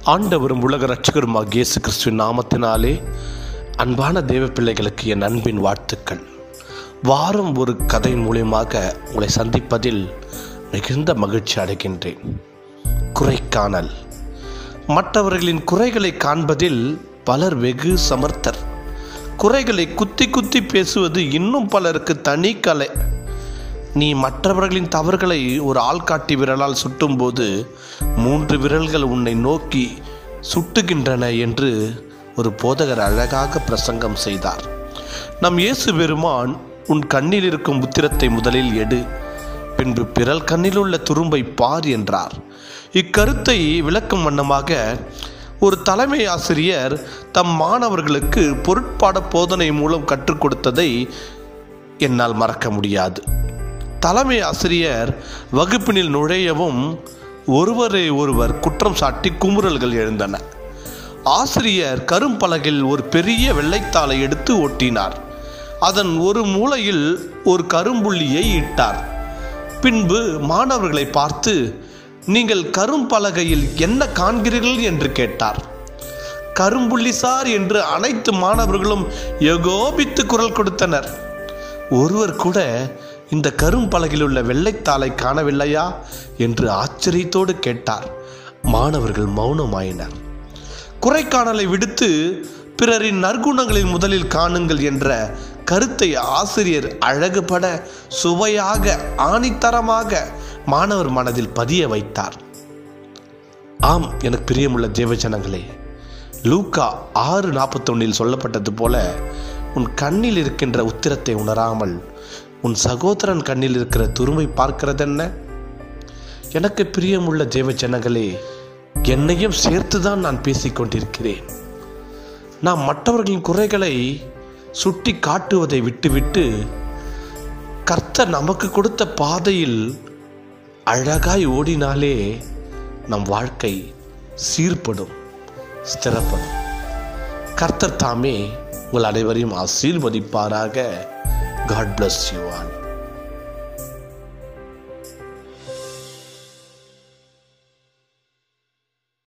ஆண்டவரும் உலக ரட்சகருமாக இயேசு கிறிஸ்துவின் நாமத்தினாலே அன்பான தேவ பிள்ளைகளுக்கு என் அன்பின் வாழ்த்துக்கள் வாரம் ஒரு கதை மூலியமாக உங்களை சந்திப்பதில் மிகுந்த மகிழ்ச்சி அடைகின்றேன் குறைக்காணல் மற்றவர்களின் குறைகளை காண்பதில் பலர் வெகு சமர்த்தர் குறைகளை குத்தி குத்தி பேசுவது இன்னும் பலருக்கு தனி கலை நீ மற்றவர்களின் தவறுகளை ஒரு ஆள்காட்டி விரலால் சுட்டும்போது மூன்று விரல்கள் உன்னை நோக்கி சுட்டுகின்றன என்று ஒரு போதகர் அழகாக பிரசங்கம் செய்தார் நம் இயேசு பெருமான் உன் கண்ணில் இருக்கும் உத்திரத்தை முதலில் எடு பின்பு பிறல் கண்ணிலுள்ள துரும்பை பார் என்றார் இக்கருத்தை விளக்கும் வண்ணமாக ஒரு தலைமை ஆசிரியர் தம் மாணவர்களுக்கு பொருட்பாட போதனை மூலம் கற்றுக் கொடுத்ததை என்னால் மறக்க முடியாது தலைமை ஆசிரியர் வகுப்பினில் நுழையவும் ஒருவரை ஒருவர் குற்றம் சாட்டி குமுறல்கள் எழுந்தன ஆசிரியர் கரும்பலகில் ஒரு பெரிய வெள்ளைத்தாளை எடுத்து ஒட்டினார் அதன் ஒரு மூலையில் ஒரு கரும்புள்ளியை இட்டார் பின்பு மாணவர்களை பார்த்து நீங்கள் கரும்பலகையில் என்ன காண்கிறீர்கள் என்று கேட்டார் கரும்புள்ளி சார் என்று அனைத்து மாணவர்களும் ஏகோபித்து குரல் கொடுத்தனர் ஒருவர் கூட இந்த கரும்பலகில் உள்ள வெள்ளைத்தாளை காணவில்லையா என்று ஆச்சரியத்தோடு கேட்டார் மாணவர்கள் மௌனமாயினர் குறைக்காணலை விடுத்து பிறரின் நற்குணங்களில் முதலில் காணுங்கள் என்ற கருத்தை ஆசிரியர் அழகுபட சுவையாக ஆணித்தரமாக மாணவர் மனதில் பதிய வைத்தார் ஆம் எனக்கு பிரியமுள்ள தேவஜனங்களே லூக்கா ஆறு நாற்பத்தொன்னில் சொல்லப்பட்டது போல உன் கண்ணில் இருக்கின்ற உத்திரத்தை உணராமல் உன் சகோதரன் கண்ணில் இருக்கிற துருமை பார்க்கிறதென்ன எனக்கு பிரியமுள்ள தேவ ஜனங்களே என்னையும் சேர்த்துதான் நான் பேசிக்கொண்டிருக்கிறேன் நாம் மற்றவர்களின் குறைகளை சுட்டி காட்டுவதை விட்டுவிட்டு கர்த்தர் நமக்கு கொடுத்த பாதையில் அழகாய் ஓடினாலே நம் வாழ்க்கை சீர்படும் ஸ்திரப்படும் கர்த்தர் தாமே உங்கள் அனைவரையும் ஆசீர்வதிப்பாராக காட் பிளஸ் யூ ஆல்